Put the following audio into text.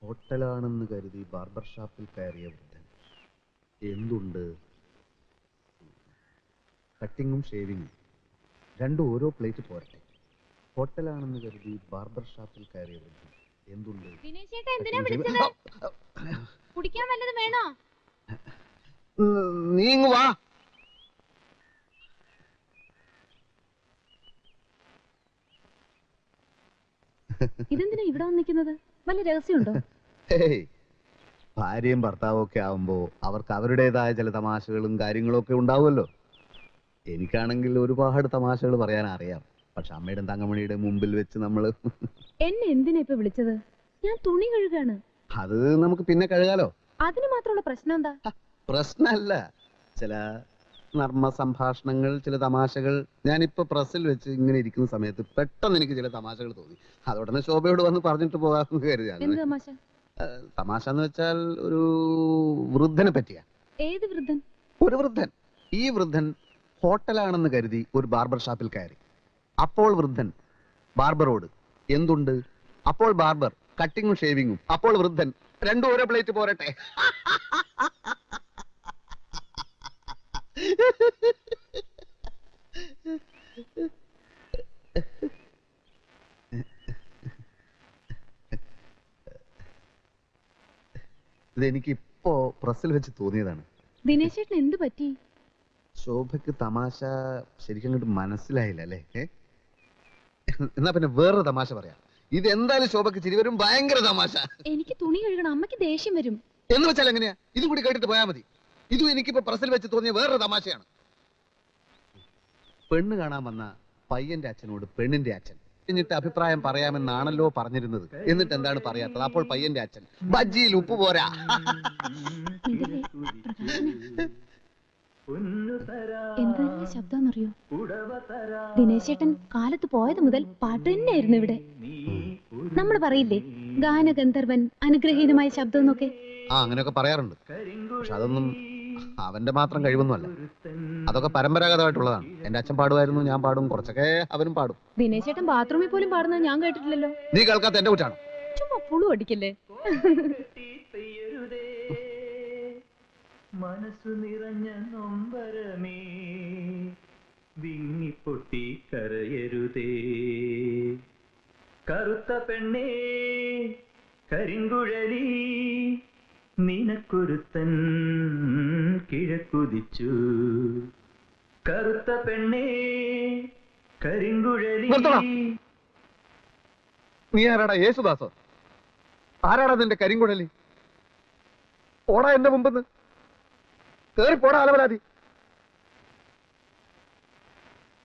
ഹോട്ടലാണെന്ന് കരുതി ബാർബർ ഷാപ്പിൽ കയറിയ വൃദ്ധൻ എന്തുണ്ട് കട്ടിങ്ങും ഷേവിങ്ങും രണ്ടും ഓരോ പ്ലേറ്റ് പോരട്ടെ ഹോട്ടലാണെന്ന് കരുതി ബാർബർ ഷാപ്പിൽ കയറിയ വൃദ്ധൻ എന്തുണ്ട് ദിനേശ് ചേട്ടാ എന്തിനാ കട്ടിങ്ങും വിളിച്ചത് ഷേവിങ്ങും- കുടിക്കാൻ വല്ലതും വേണോ നീ ഇങ്ങ് വാ ഇതെന്തിനാ ഇവിടെ വന്നിരിക്കുന്നത് വല്ല രഹസ്യമുണ്ടോ ഹേയ്. ഭാര്യയും ഭർത്താവും ഒക്കെ ആവുമ്പോ അവർക്ക് അവരുടേതായ ചില തമാശകളും കാര്യങ്ങളും ഒക്കെ ഉണ്ടാവുമല്ലോ എനിക്കാണെങ്കിൽ ഒരുപാട് തമാശകൾ പറയാൻ അറിയാം പക്ഷെ അമ്മയുടെ തങ്കമണിയുടെ മുമ്പിൽ വെച്ച് നമ്മൾ എന്നെ എന്തിനാ ഇപ്പൊ വിളിച്ചത് ഞാൻ തുണി കഴുകാണ് അത് നമുക്ക് പിന്നെ കഴുകാലോ അതിന് മാത്രമുള്ള പ്രശ്നം എന്താ പ്രശ്നമല്ല ചില നർമ്മ സംഭാഷണങ്ങൾ ചില തമാശകൾ ഞാനിപ്പോ പ്രസ്സിൽ വെച്ച് ഇങ്ങനെ ഇരിക്കുന്ന സമയത്ത് പെട്ടെന്ന് എനിക്ക് ചില തമാശകൾ തോന്നി അതോടനെ ശോഭയോട് വന്ന് പറഞ്ഞിട്ട് പോകാമെന്ന് കരുതിയാണ് എന്ത് തമാശ ഏഹ്, തമാശ എന്ന് വെച്ചാൽ ഒരു വൃദ്ധനെ പറ്റിയാ ഏത് വൃദ്ധൻ ഒരു വൃദ്ധൻ ഈ വൃദ്ധൻ ഹോട്ടലാണെന്ന് കരുതി ഒരു ബാർബർ ഷാപ്പിൽ കയറി അപ്പോൾ വൃദ്ധൻ ബാർബറോട് എന്തുണ്ട് അപ്പോൾ ബാർബർ കട്ടിങ്ങും ഷേവിങ്ങും അപ്പോൾ വൃദ്ധൻ രണ്ടും ഓരോ പ്ലേറ്റ് പോരട്ടെ ഇതെനിക്ക് ഇപ്പോ പ്രസ്സിൽ വെച്ച് തോന്നിയതാണ് ദിനേശ് ചേട്ടൻ എന്ത് പറ്റി ശോഭയ്ക്ക് തമാശ ശരിക്കും അങ്ങോട്ട് മനസ്സിലായില്ല അല്ലേ ഏ? എന്നാ പിന്നെ വേറൊരു തമാശ പറയാം ഇത് എന്തായാലും ശോഭയ്ക്ക് ചിരി വരും ഭയങ്കര തമാശ എനിക്ക് തുണി കഴുകണം അമ്മയ്ക്ക് ദേഷ്യം വരും എന്ന് വെച്ചാൽ എങ്ങനെയാ ഇതും കൂടി കേട്ടിട്ട് പോയാൽ മതി ഇതും എനിക്കിപ്പോ പ്രസിൽ വെച്ച് തോന്നിയ വേറൊരു തമാശയാണ് പെണ്ണ് കാണാൻ വന്ന പയ്യന്റെ അച്ഛനോട് പെണ്ണിന്റെ അച്ഛൻ എന്നിട്ട് അഭിപ്രായം പറയാമെന്നാണല്ലോ പറഞ്ഞിരുന്നത് എന്നിട്ട് എന്താണ് പറയാത്തത് അപ്പോൾ പയ്യന്റെ അച്ഛൻ ബജ്ജിയിൽ ഉപ്പ് പോരാ മിണ്ടല്ലേ? എന്ത് തന്നെ ശബ്ദമെന്നറിയോ ദിനേശ് ചേട്ടൻ കാലത്ത് പോയത് മുതൽ പാട്ട് തന്നെയായിരുന്നു ഇവിടെ നമ്മൾ പറയില്ലേ ഗാനഗന്ധർവൻ അനുഗ്രഹീതമായ ശബ്ദം എന്നൊക്കെ ആ അങ്ങനെയൊക്കെ പറയാറുണ്ട് പക്ഷെ അതൊന്നും അവന്റെ മാത്രം കഴിവൊന്നുമല്ല അതൊക്കെ പരമ്പരാഗതമായിട്ടുള്ളതാണ് എന്റെ അച്ഛൻ പാടുമായിരുന്നു ഞാൻ പാടും കുറച്ചൊക്കെ അവനും പാടും ദിനേശ് ചേട്ടൻ ബാത്റൂമിൽ പോലും പാടുന്നത് ഞാൻ കേട്ടിട്ടില്ലല്ലോ നീ കേൾക്കാത്ത എന്റെ കുറ്റാണ് ചുമ്മാ പുളു അടിക്കല്ലേ മനസ്സു നിറഞ്ഞ നൊമ്പരമേ വിങ്ങിപ്പൊട്ടി കരയരുതേ കറുത്ത പെണ്ണേ കരിങ്കുഴലി നിനക്കൊരുത്തൻ കിഴക്കുതിച്ചു കറുത്ത പെണ്ണേ കരിങ്കുഴലി നിർത്തണം. നീ ആരാടാ യേശുദാസോ ആരാടാ നിന്റെ കരിങ്കുഴലി ഓടാ എന്റെ മുമ്പെന്ന് കേറി പോടാ അലവലാതി